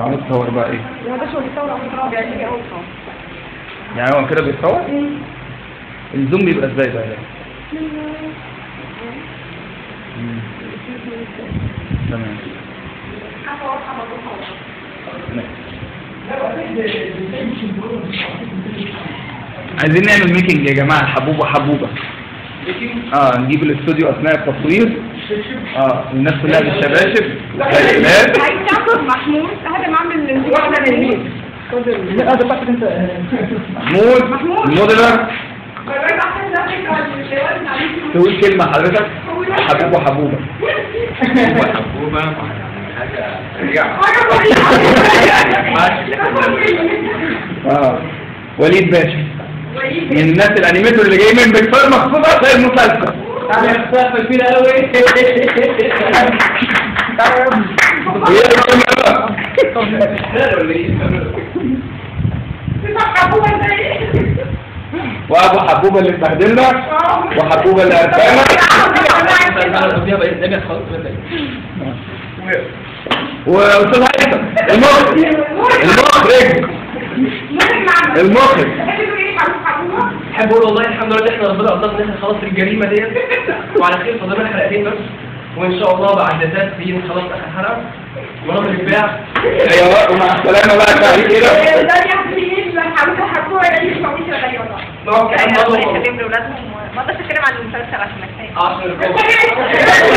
لو عايز تصور بقى ايه ما ده شغل الثورة أصلا بيعجبني أوي بصراحة يعني هو كده بيتصور الزوم بيبقى ازاي بقى ده مم. تمام عايزين نعمل ميتنج يا جماعه حبوبه حبوبه اه نجيب الاستوديو اثناء التصوير اه الناس كلها بالشباشب والكلمات عايز تعرف محمود هذا معمل الانتباه ده للمين لا ده بتاعتك انت محمود محمود. الموديلر قررت أحسن ده فكرة الجواز عليك تقول كلمه حضرتك حبوبه حبوبه حبوبه اه وليد باشا من الناس الانيميتور اللي جاي من بيكفار مخصوص عشان المسلسل تعالى يا مستقبل كبير قوي هي الكاميرا وابو حبوبه اللي استخدمنا وحبوبه اللي قدامنا واستاذ هيثم المخرج المخرج المخرج احب اقول والله الحمد لله ان احنا ربنا قدرنا ان احنا خلاص الجريمه ديت وعلى خير فاضل لنا حلقتين بس وان شاء الله بعد ذات سنين خلاص اخر حلقه وناخد الباع ايوه ومع السلامه بقى تعالي كده ما اقدرش اتكلم عن المسلسل عشان عشان الكوبا